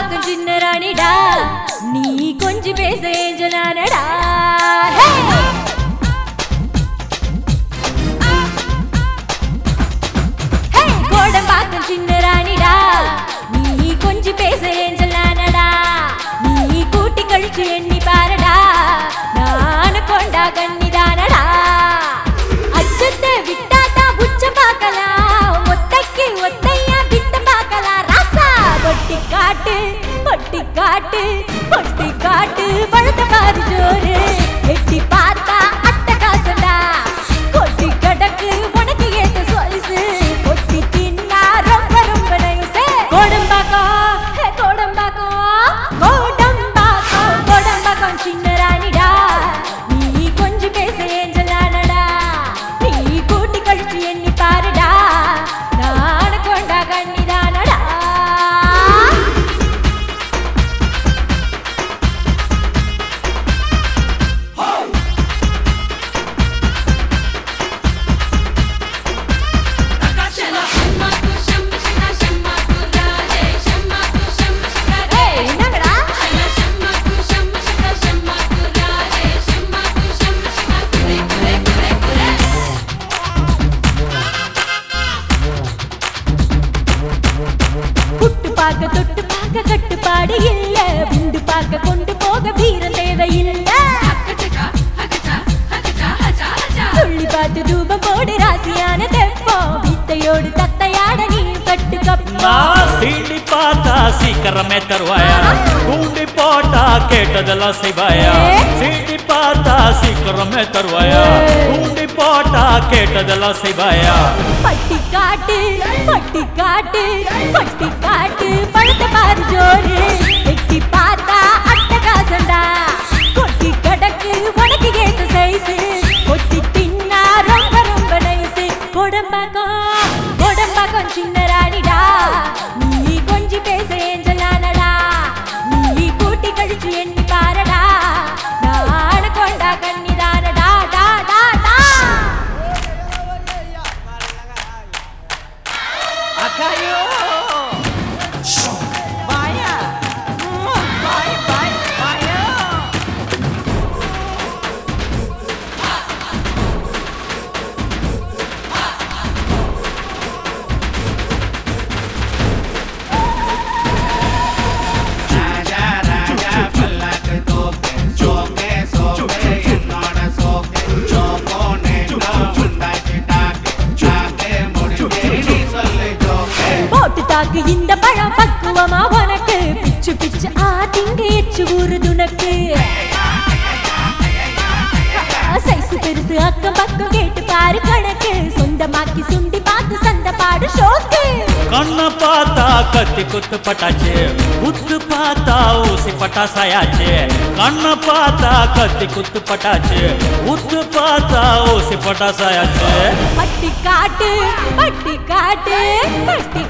பார்க்கும் சின்ன ராணிடா நீ கொஞ்சம் பேச ஏஞ்சலானடா ஹே! ஹே! கோடம் பார்க்கும் சின்ன ராணிடா நீ கொஞ்சம் பேச ஏஞ்சலானடா நீ கூட்டி கழிச்சு எண்ணி பாருடா நானு கொண்டா கண்ணிதானடா அச்சத்தை விட்டாதான் உச்ச பார்க்கலாம் ஒத்தைக்கு ஒத்தையா விட்டு பார்க்கலாம் ராசா பொட்டி காட்டு பொட்டி காட்டு பொட்டி காட்டு பழுத்த பாரு ஜோரு எட்டி பார்த்தா அட்ட காசுடா கொட்டி கடக்கு உனக்கு ஏத்த சொலிசு கொட்டி தின்னா ரொம்ப ரொம்ப நைசு கோடம்பாக்கம் ஹே, கோடம்பாக்கம் கோடம்பாக்கம் கோடம்பாக்கம் சின்ன ராணிடா நீ கொஞ்சம் பேச ஏஞ்சலானடா நீ கூட்டி கழிச்சு எண்ணி பாருடா நான் கொண்டா கண்ணிதானடா ஏய், என்னங்கடா புட்டு பார்க்க தொட்டு பார்க்க கட்டுப்பாடு இல்ல புண்டு பார்க்க கொண்டு போக வீரம் தேவையில்ல துள்ளி பார்த்து தூபம் போடு ராசியான தெப்பம் வித்தையோடு தத்தையாட நீ கட்டு கப்பம் நான் சீண்டி பார்த்தா சீக்கிரமே தருவாயா தூண்டி போட்டா கேட்டதெல்லாம் செய்வாயா ஏ? சீண்டி பார்த்தா சீக்கிரமே தருவாயா ஏ. தூண்டி போட்டா கேட்டதெல்லாம் செய்வாயா பட்டி காட்டு பட்டி காட்டு பட்டி காட்டு பழுத்த பாரு ஜோரு எட்டி பார்த்தா அட்டகாசண்டா கொட்டி கடக்கு உனக்கு ஏத்த சைஸு கொட்டி தின்னா ரொம்ப ரொம்ப நைஸு கொடம்பாக்கம் கொடம்பாக்கம் சின்ன ராணிடா நீ கொஞ்சம் பேச ஏஞ்சலானடா நீ கூட்டி கழிச்சு எண்ணி பாரடா நான் கொண்டா கண்ணிதானடா டா டா டா Akayo! Vaya! Bye, bye, vaya! ராஜா ராஜா பல்லாக்கு தோப்பு சோக்கே சோக்கே என்னோட சோக்கு சோக்கோ நேட்டோ உண்டாக்கி டாக்கு டாக்கே முடிஞ்சே நீ சொல்லு ஜோக்கே போட்டு தாக்கு இந்த பழம் பக்குவமா உனக்கு பிச்சு பிச்சு ஆ திங்க எச்சு ஊறுது உனக்கு சைசு பெருசு அக்கம் பக்கம் கேட்டு பாரு கணக்கு சொந்தமாக்கி சுண்டி பார்த்து சந்த பாடு ஷோக்கு கண்ணை பார்த்தா கத்தி குத்து பட்டாச்சு குத்து பார்த்தா ஊசி பட்டாசாயாச்சு கண்ணை பார்த்தா கத்தி குத்து பட்டாச்சு உத்து பார்த்தா ஊசி பட்டாசாயாச்சு பட்டி காட்டு பட்டி காட்டு பட்டி